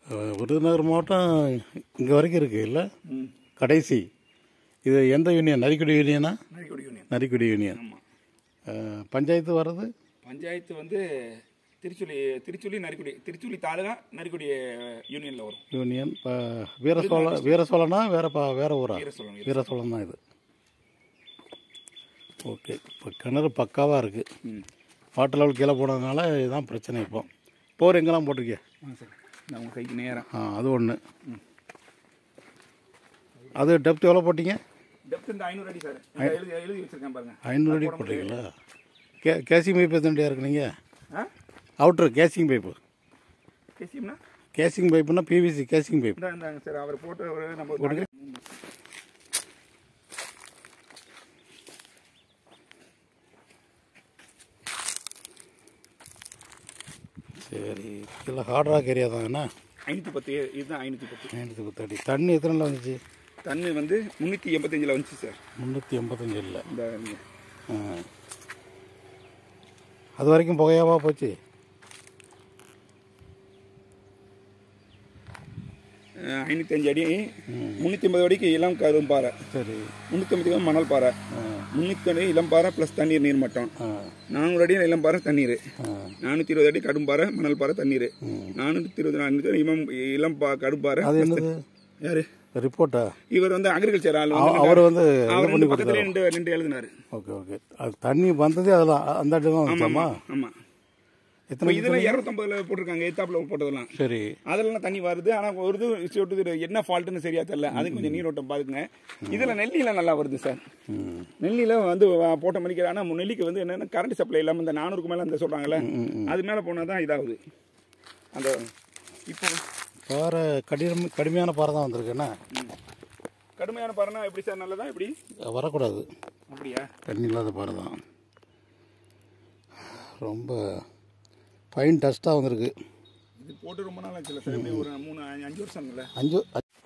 அஹ், விருதுநகர் மாவட்டம் இங்கே வரைக்கும் இருக்குது இல்லை ம் கடைசி இது எந்த யூனியன் நரிக்குடி யூனியனா நரிக்குடி யூனியன் நரிக்குடி யூனியன் ஆமாம் அஹ், பஞ்சாயத்து வர்றது பஞ்சாயத்து வந்து திருச்சுழி திருச்சுழி நரிக்குடி திருச்சுழி தாலுகா நரிக்குடி யூனியனில் வரும் யூனியன் இப்போ வீரசோழ வீரசோழனா வேற பா வேற ஊரா வீரசோழன் வீரசோழன் தான் இது ஓகே இப்போ கிணறு பக்காவாக இருக்குது ம் வாட்டர் லெவல் கீழே போனதுனால இதுதான் பிரச்சனை இப்போ போர் எங்கெல்லாம் போட்டிருக்கே ஆ சார் நான் உங்கள் கைக்கு நேரம் ஆ அது ஒன்று அது டெப்த் எவ்வளோ போட்டீங்க டெப்த் இந்த ஐநூறு அடி சார் எழுதி எழுதி வச்சிருக்கேன் பாருங்க ஐநூறு அடி போட்டிருக்கீங்களா கே கேசிங் பைப் எத்தனை இருக்கு நீங்கள் ஆ அவுட்ரு கேசிங் பைப்பு பேசியம்னா கேசிங் பைப்புனா பிவிசி கேசிங் பைப் இந்த இந்தாங்க சார் அவர் போட்டு ஒரு நம்ம சரி இல்லை ஹார்ட் ராக் ஏரியா தாங்கண்ணா ஐநூற்றி பத்து இதுதான் ஐநூற்றி பத்து ஐநூற்றி பத்தடி தண்ணி எத்தனை வந்துச்சு தண்ணி வந்து முந்நூற்றி எண்பத்தஞ்சில் வந்துச்சு சார் முந்நூற்றி எண்பத்தஞ்சு இல்லை இந்த ஆ. அது வரைக்கும் புகையாவா போச்சு ஐநூற்றி அஞ்சு அடி முந்நூற்றி ஐம்பது அடிக்கு இளம் கரும் பாறை சரி முந்நூற்றி ஐம்பது மணல் பாறை முந்நூற்றி அடி இளம் பாறை ப்ளஸ் தண்ணீர் நீர் மட்டம் ஆ நானூறு அடி இளம் பாறை தண்ணீர் ஆ நானூற்றி இருபது அடி கடும் பாறை மணல் பாறை தண்ணீர் நானூற்றி இருபது நானூற்றி இளம் இளம் பா கடும் பாறை அது என்னது யாரு ரிப்போர்ட்டா இவர் வந்து அக்ரிகல்ச்சர் ஆள் வந்து அவர் வந்து அவர் வந்து பக்கத்துல நின்று நின்று எழுதினாரு ஓகே ஓகே அது தண்ணி வந்ததே அதில் அந்த இடத்துல தான் வந்துச்சாமா ஆமா எத்தனை இப்போ இதுல இரநூத்தம்பதுல போட்டிருக்காங்க எத்தாப்புல போட்டதெல்லாம் சரி அதெல்லாம் தண்ணி வருது ஆனா ஒரு இது சொட்டு இது என்ன ஃபால்ட்டுன்னு சரியா தெரியல அது கொஞ்சம் நீரோட்டம் பாருங்க இதுல நெல்லியில நல்லா வருது சார் ம் நெல்லியில வந்து வ- போட்ட மணிக்கு ஆனா நெல்லிக்கு வந்து என்னன்னா கரண்ட் சப்ளை இல்லாம இந்த நானூறுக்கு மேல அந்த சொல்றாங்கல்ல அது மேல போனா தான் இதாகுது அந்த இப்போ பாறை கடினம் கடுமையான பாறை தான் வந்திருக்குண்ணா கடுமையான பாருனா எப்படி சார் நல்லதா எப்படி வரக்கூடாது அப்படியா தண்ணி இல்லாத பாறை தான் ரொம்ப ஃபைன் டஸ்ட்டாக வந்திருக்கு இது போட்டு ரொம்ப நாள் ஆச்சுல சார் எப்படி ஒரு மூணு அஞ்சு- அஞ்சு வருஷம் இல்லை அஞ்சு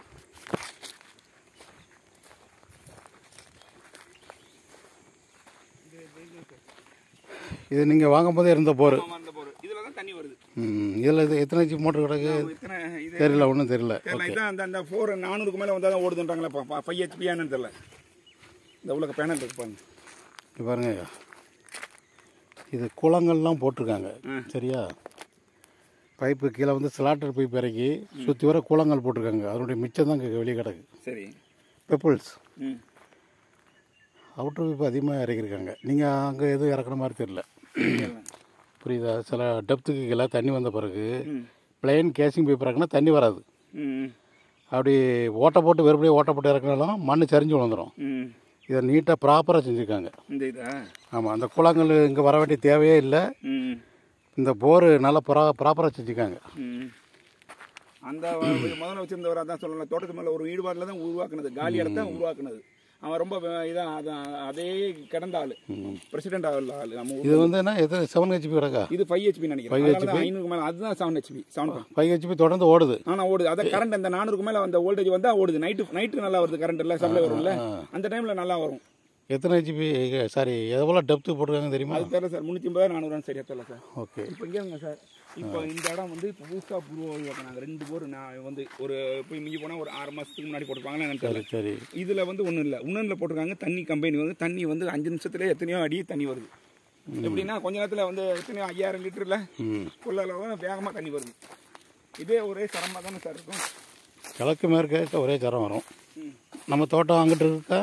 இது நீங்கள் வாங்கும் போதே இருந்த போர் அந்த போர் இதுல தான் தண்ணி வருது இதில் இது எத்தனை ஜி மோட்டர் கிடக்கு இத்தனை இது தெரியல ஒன்றும் தெரியல தெரியல இதான் அந்த அந்த ஃபோர் நானூறுக்கு மேலே வந்தால் தான் ஓடுதுன்றாங்களே ஃபைவ் ஹெச்பியானு தெரியல இந்த உள்ள பேனல் இருக்கு பாருங்க இங்க பாருங்க இது குளங்கள்லாம் போட்டிருக்காங்க சரியா பைப்பு கீழே வந்து ஸ்லாட்டர் பைப் இறக்கி சுற்றி வர குளங்கள் போட்டிருக்காங்க அதனுடைய மிச்சம் தான் இங்கே வெளியே கிடக்கு சரி பெப்பிள்ஸ் ம் அவுட்டர் பைப் அதிகமாக இறக்கியிருக்காங்க நீங்கள் அங்கே எதுவும் இறக்குற மாதிரி தெரியல புரியுதா சில டெப்த்துக்கு கீழே தண்ணி வந்த பிறகு பிளெயின் கேசிங் பைப் இறக்குனா தண்ணி வராது ம் அப்படி ஓட்டை போட்டு வெறுபடியே ஓட்டை போட்டு இறக்குனாலும் மண் சரிஞ்சு விழுந்துடும் ம் இதை நீட்டாக ப்ராப்பராக செஞ்சுருக்காங்க இந்த இதா ஆமாம் அந்த குளங்கள் இங்கே வர வேண்டிய தேவையே இல்லை ம் இந்த போர் நல்லா ப்ரா ப்ராப்பராக செஞ்சுருக்காங்க ம் அந்த வ- முதல்ல வச்சிருந்தவர் அதான் சொல்லல தோட்டத்து மேலே ஒரு ஈடுபாடில் தான் உருவாக்குனது காலி இடத்த உருவாக்குனது அவன் ரொம்ப வ- இதான் அதான் அதே கிடந்த ஆள் பிரசிடென்ட் ஆகல ஆள் நம்ம ஊர்ல. இது வந்து என்ன எது செவன் ஹெச்பி கிடக்கா இது ஃபைவ் ஹெச்பி நினைக்கிறேன் அதனால தான் ஐநூறுக்கு மேலே அதுதான் seven HP seven five HP தொடர்ந்து ஓடுது ஆனா ஓடுது அதான் கரண்ட் அந்த நானூறுக்கு மேல அந்த வோல்டேஜ் வந்தா ஓடுது நைட்டு நைட்டு நல்லா வருது கரண்ட் எல்லாம் சப்ளை வரும்ல அந்த டைம்ல நல்லா வரும் எத்தனை ஹெச்பி சாரி எவ்வளோ டெப்த்து போட்டிருக்காங்க தெரியுமா அது தெரியல சார் முந்நூற்றி ஐம்பது நானூறு சரியா தெரியல சார் ஓகே இப்போ இங்கே சார் இப்போ இந்த இடம் வந்து இப்போ புதுசாக உருவாக்கினாங்க ரெண்டு போர் நான் வந்து ஒரு போய் மிஞ்சி போனால் ஒரு ஆறு மாதத்துக்கு முன்னாடி போட்டிருப்பாங்களா எனக்கு தெரியல சரி இதில் வந்து ஒன்றும் இல்லை இன்னொன்றில் போட்டிருக்காங்க தண்ணி கம்பெனி வந்து தண்ணி வந்து அஞ்சு நிமிஷத்துல எத்தனையோ அடி தண்ணி வருது எப்படின்னா கொஞ்ச நேரத்தில் வந்து எத்தனையோ ஐயாயிரம் லிட்டரில் ம் கொள்ள வேகமாக தண்ணி வருது இதே ஒரே சிரமமாக தானே சார் இருக்கும் கிழக்கு மேற்கு ஒரே தரம் வரும் ம் நம்ம தோட்டம் அங்கிட்டு இருக்கா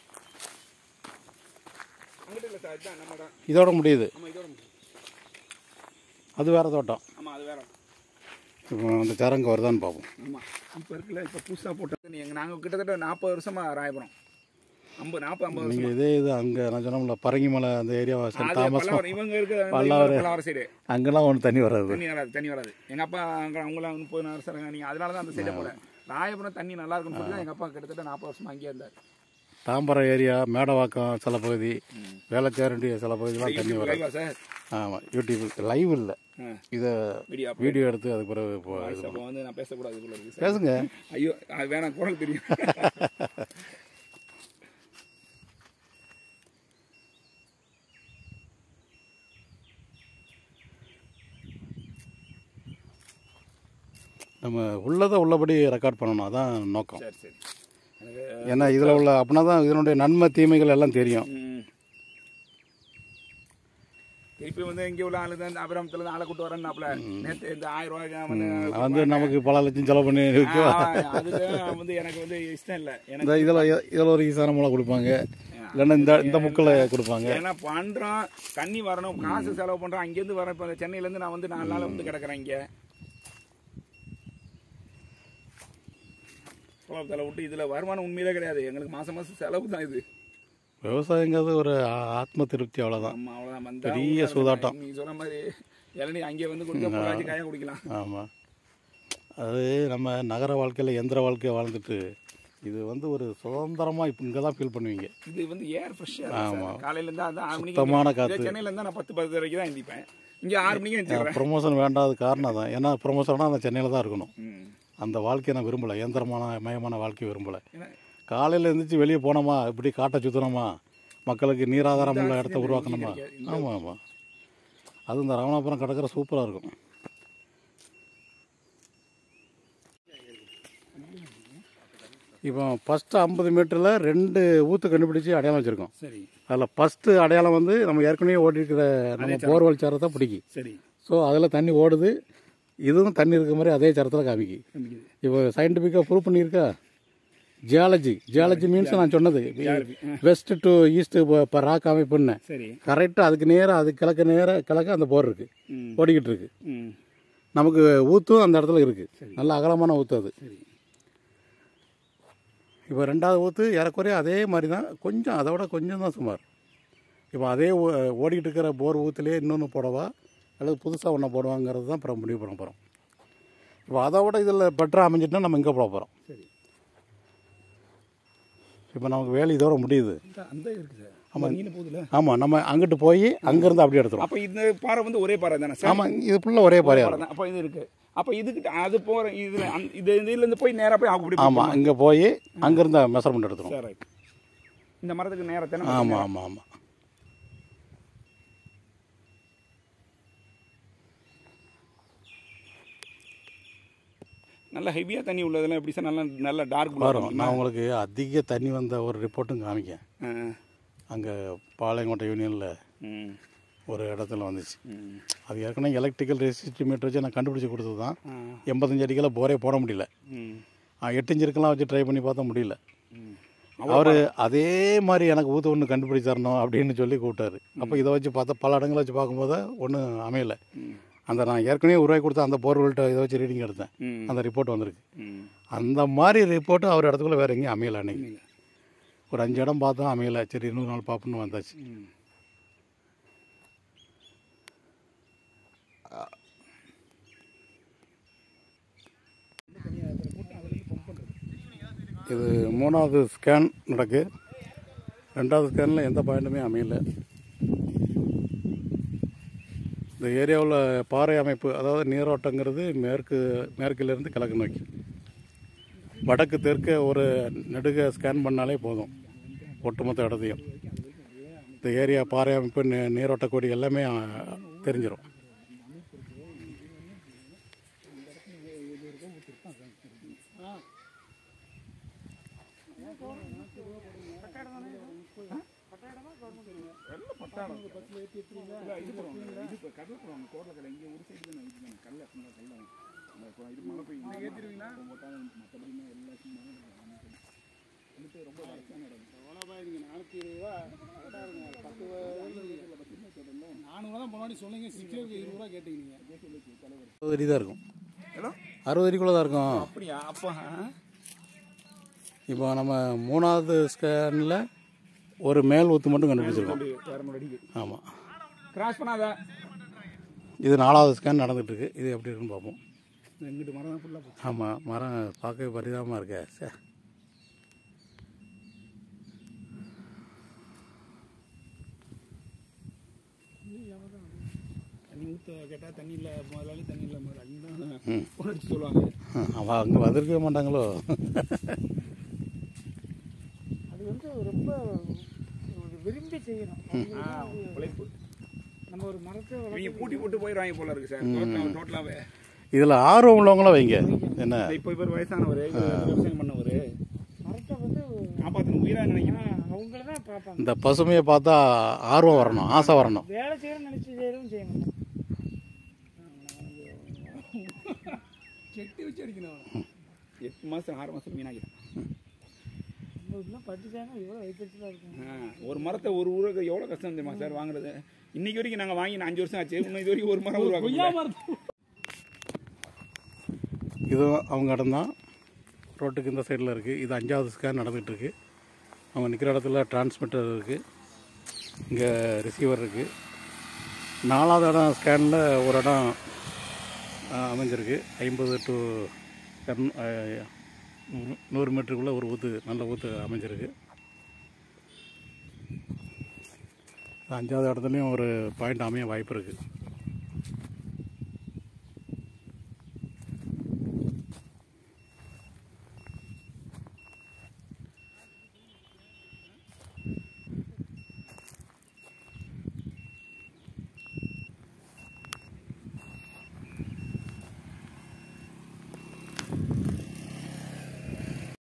அங்கிட்ட இல்லை சார் இதுதான் நம்ம இடம் இதோட முடியுது ஆமாம் இதோட முடியும். அது வேறு தோட்டம் ஆமாம் அது வேற இப்போ அந்த தரம் இங்கே வருதான்னு பார்ப்போம் ஆமாம் இப்போ இருக்குல்ல இப்போ புதுசாக போட்டது எங்கள் நாங்கள் கிட்டத்தட்ட நாற்பது வருஷமாக ராயபுரம் ஐம்பது நாற்பது ஐம்பது வருஷம் நீங்கள் இதே இது அங்கே நான் சொன்னோம்ல பரங்கிமலை அந்த ஏரியா சென்ட் அது தாமஸ் பல்லாவரம் இவங்க இருக்கிற பல்லாவரம். பல்லாவரம் சைடு அங்கெல்லாம் ஒன்றும் தண்ணி வராது தண்ணி வராது தண்ணி வராது எங்கள் அப்பா அங்கே அவங்களாம் முப்பது வருஷம் நீங்கள் அதனால தான் அந்த சைடே போல ராயபுரம் தண்ணி நல்லா இருக்குன்னு சொல்லி தான் எங்கள் அப்பா கிட்டத்தட்ட நாற்பது வருஷமா அங்கேயே இருந்தார் தாம்பரம் ஏரியா மேடவாக்கம் சில பகுதி வேளச்சேரண்டி சில பகுதியெலாம் தண்ணி வராது லைவா சார் ஆமாம் யூடியூப் லைவ் இல்லை ஆ இதை வீடியோ வீடியோ எடுத்து அதுக்கு பிறகு இப்போ இது அப்போ வந்து நான் பேசக்கூடாது போல இருக்கு சார் பேசுங்க ஐயோ அது வேணாம் குரல் தெரியும் நம்ம உள்ளதை உள்ளபடி ரெக்கார்ட் பண்ணணும் அதான் நோக்கம் சரி சரி எனக்கு ஏன்னா இதில் உள்ள அப்படின்னா தான் இதனுடைய நன்மை தீமைகள் எல்லாம் தெரியும் ம். திருப்பி வந்து இங்கே உள்ள ஆளு தான் அபிராமத்துல இருந்து ஆளை கூட்டு வரேன்னாப்ல நேற்று இந்த ஆயிரம் ரூபாய்க்கு அவன் வந்து வந்து நமக்கு பல லட்சம் செலவு பண்ணி விற்கும் ஆ, அதுக்கு வந்து எனக்கு வந்து இஷ்டம் இல்லை எனக்கு இந்த இதில் இதில் ஒரு ஈசான மூலம் கொடுப்பாங்க இல்லைன்னா இந்த இந்த முக்கில் கொடுப்பாங்க ஏன்னா பண்றோம் தண்ணி வரணும் காசு செலவு பண்றோம் அங்கேருந்து வரேன் இப்போ சென்னையில இருந்து நான் வந்து நாலு நாள் வந்து கிடக்குறேன் இங்க குழப்பத்தில் விட்டு இதுல வருமானம் உண்மையிலே கிடையாது எங்களுக்கு மாசம் மாசம் செலவு தான் இது விவசாயங்கிறது ஒரு ஆ- ஆத்ம திருப்தி அவ்வளோதான் ஆமா அவ்வளவுதான் வந்தா பெரிய உள்ள சூதாட்டம். நீங்க சொன்ன மாதிரி இளநீ அங்கே வந்து குடிக்க பொள்ளாச்சி காய குடிக்கலாம் ஆமாம் அது நம்ம நகர வாழ்க்கையில் எந்திர வாழ்க்கையை வாழ்ந்துட்டு இது வந்து ஒரு சுதந்திரமாக இப்போ இங்கே தான் ஃபீல் பண்ணுவீங்க இது வந்து ஏர் ஃப்ரெஷ்ஷாக காலையில இருந்து அதான் ஆறு மணிக்கு சுத்தமான இதே காற்று சென்னையில இருந்தா நான் பத்து பத்து வரைக்கும் தான் எந்திப்பேன் இங்க ஆறு மணிக்கு எந்திரிக்கிறேன் ப்ரொமோஷன் வேண்டாத காரணம் தான் ஏன்னா ப்ரொமோஷனாக அந்த சென்னையில் தான் இருக்கணும் ம். அந்த வாழ்க்கையை நான் விரும்பலை இயந்திரமான மயமான வாழ்க்கையை விரும்பலை ஏன்னா காலையில் எழுந்திரிச்சு வெளியே போனோமா இப்படி காட்டை சுற்றினோமா மக்களுக்கு நீராதாரம் உள்ள இடத்த oxygen உருவாக்கணுமா இங்க கிடைக்காது. ஆமாம் ஆமாம் அது இந்த ராமநாதபுரம் கடற்கரை சூப்பராக இருக்கும் இப்போ ஃபஸ்ட்டு ஐம்பது மீட்டரில் ரெண்டு ஊற்று கண்டுபிடிச்சி அடையாளம் வச்சுருக்கோம் சரி அதில் ஃபஸ்ட்டு அடையாளம் வந்து நம்ம ஏற்கனவே ஓடிருக்கிற நம்ம போர்வெல் சாரத்தை பிடிக்கும் சரி ஸோ அதில் தண்ணி ஓடுது இதுவும் தண்ணி இருக்க மாதிரி அதே சரத்தில் காமிக்கு காமிக்குது. இப்போ சயின்டிஃபிக்காக ப்ரூவ் பண்ணியிருக்கா ஜியாலஜி ஜியாலஜி மீன்ஸ் நான் சொன்னது வெஸ்ட் டு ஈஸ்ட் இப்போ ராக் அமைப்புன்னு சரி கரெக்டாக அதுக்கு நேராக அது கிழக்கு நேராக கிழக்க அந்த போர் இருக்குது ம் ஓடிக்கிட்டு இருக்கு ம் நமக்கு ஊத்தும் அந்த இடத்துல இருக்குது நல்ல அகலமான ஊத்து அது சரி இப்போ ரெண்டாவது ஊற்று ஏறக்குறைய அதே மாதிரி தான் கொஞ்சம் அதை விட கொஞ்சம் தான் சுமார் இப்போ அதே ஓ- ஓடிக்கிட்டு இருக்கிற போர் ஊற்றுலேயே இன்னொன்று போடவா அல்லது புதுசாக ஒன்று போடுவாங்கிறது தான் அப்புறம் முடிவு பண்ண போகிறோம் இப்போ அதை விட இதில் பெட்டராக அமைஞ்சிட்டுனா நம்ம இங்கே போட போகிறோம் சரி இப்போ நமக்கு வேலை இதோட முடியுது இந்த அந்த இருக்குது சார் ஆமாம் நீல போகுதுல ஆமாம் நம்ம அங்கிட்டு போய் அங்கேருந்து அப்படியே எடுத்துரும் அப்போ இந்த பாறை வந்து ஒரே பாறை தானே சார் ஆமாம் இது ஃபுல்லாக ஒரே பாறையாக பாறை இருக்கும் தான் அப்போ இது இருக்கு அப்போ இதுக்கிட்ட அது போகிற இதுல அந்த இது இதுல இருந்து போய் நேரா போய் அப்படி ஆமாம் இங்கே போய் அங்கேருந்து மெஷர்மெண்ட் எடுத்துரும் சார் ரைட் இந்த மரத்துக்கு நேரத்தை ஆமாம் ஆமாம் ஆமாம் நல்ல ஹெவியாக தண்ணி உள்ளதெல்லாம் எப்படி சார் நல்லா நல்ல டார்க் வரும் நான் உங்களுக்கு அதிக தண்ணி வந்த ஒரு ரிப்போர்ட்டும் காமிக்கேன் அங்கே பாளையங்கோட்டை யூனியனில் ம் ஒரு இடத்துல வந்துச்சு ம் அது ஏற்கனவே எலக்ட்ரிக்கல் ரெசிஸ்டி மீட்டர் வச்சு நான் கண்டுபிடிச்சி கொடுத்தது தான் ஆ எண்பத்தஞ்சு அடிக்கெல்லாம் போரே போட முடியல ம் ஆ, எட்டு இன்ச்சு இருக்கலாம் வச்சு ட்ரை பண்ணி பார்த்தா முடியல ம் அவர் அதே மாதிரி எனக்கு ஊற்று ஒன்று கண்டுபிடிச்சு தரணும் அப்படின்னு சொல்லி கூப்பிட்டாரு அப்போ இதை வச்சு பார்த்தா பல இடங்களை வச்சு பார்க்கும்போது ஒன்றும் அமையல ம் அந்த நான் ஏற்கனவே உருவாக்கி கொடுத்த அந்த போர்வெல்ட்ட இதை வச்சு ரீடிங் எடுத்தேன் ம் அந்த ரிப்போர்ட் வந்திருக்கு ம் அந்த மாதிரி ரிப்போர்ட்டு அவர் இடத்துக்குள்ள வேறு எங்கேயும் அமையல அன்னைக்கு ஒரு அஞ்சு இடம் பார்த்தோம் அமையல சரி இன்னொரு நாள் பார்ப்போம்னு வந்தாச்சு ம் இது மூணாவது ஸ்கேன் நடக்கு ரெண்டாவது ஸ்கேனில் எந்த பாயிண்ட்டுமே அமையல இந்த ஏரியாவில் பாறை அமைப்பு அதாவது நீரோட்டங்கிறது மேற்கு மேற்கிலிருந்து கிழக்கு நோக்கி வடக்கு தெற்க ஒரு நெடுக ஸ்கேன் பண்ணாலே போதும் ஒட்டுமொத்த இடத்தையும் இந்த ஏரியா பாறை அமைப்பு நீ- நீரோட்ட கோடி எல்லாமே ஆ, தெரிஞ்சிடும் நானூறுவா தான் முன்னாடி சொன்னீங்க சிக்ஸருக்கு இருபது ரூபா கேட்டீங்க அறுபது அடி தான் இருக்கும் ஹலோ அறுபது அடிக்குள்ளே தான் இருக்கும் அப்படியா அப்போ இப்போ நம்ம மூணாவது ஸ்கேனில் ஒரு மேல் ஊத்து மட்டும் கண்டுபிடிச்சிருக்கோம் இரநூறு அடிக்கு ஆமாம் கிராஸ் பண்ணாத இது நாலாவது ஸ்கேன் நடந்துட்டு இருக்கு இது எப்படி இருக்குன்னு பார்ப்போம் எங்கிட்ட மரம் தான் ஃபுல்லாக போச்சு ஆமாம் மரம் பார்க்கவே பரிதாபமாக இருக்கே சே தண்ணி ஊற்ற கேட்டால் தண்ணி இல்லை முதலாளி தண்ணி இல்லை முதலாளி தான் ம். ஃபோன் அடிச்சு சொல்லுவாங்க அவன் அங்கே வந்திருக்கவே மாட்டாங்களோ அது வந்து ரொம்ப ஒரு விரும்பி செய்யணும் ஆ உழைப்பு நம்ம ஒரு மரத்தை இவங்க பூட்டி போட்டு போயிடுவாங்க போல இருக்கு சார் டோட்டலாகவே இதில் ஆர்வம் உள்ளவங்களும் வைங்க என்ன இப்போ இவர் வயசானவர் விவசாயம் பண்ணவர் மரத்தை வந்து காப்பாற்றணும் உயிரா நினைக்கிறேன் அவங்கள தான் பார்ப்பாங்க இந்த பசுமையை பார்த்தா ஆர்வம் வரணும் ஆசை வரணும் வேலை செய்யணும்னு நினச்சி செய்யறதும் செய்ய மாட்டோம் கெட்டி வச்சு அடிக்கணும் எட்டு மாதம் ஆறு மாதம் வீணாக்கிறேன் உங்களுக்குலாம் பட்டுச்சாங்க இவ்வளோ வைத்திருச்சுலாம் இருக்கும் ஆ, ஒரு மரத்தை ஒரு ஊருக்கு எவ்வளோ கஷ்டம் தெரியுமா சார் வாங்குறது இன்னைக்கு வரைக்கும் நாங்கள் வாங்கி அஞ்சு வருஷம் ஆச்சு இன்னும் இது வரைக்கும் ஒரு மரம் உருவாக்க இதுவும் அவங்க இடம் தான் ரோட்டுக்கு இந்த சைடில் இருக்குது இது அஞ்சாவது ஸ்கேன் நடந்துகிட்டு இருக்கு அவங்க நிற்கிற இடத்துல டிரான்ஸ்மிட்டர் இருக்குது இங்கே ரிசீவர் இருக்குது நாலாவது இடம் ஸ்கேனில் ஒரு இடம் ஆ, அமைஞ்சிருக்கு ஐம்பது டு நூறு நூறு மீட்டருக்குள்ளே ஒரு ஊற்று நல்ல ஊற்று அமைஞ்சிருக்கு அஞ்சாவது இடத்துலையும் ஒரு பாயிண்ட் அமைய வாய்ப்பு இருக்குது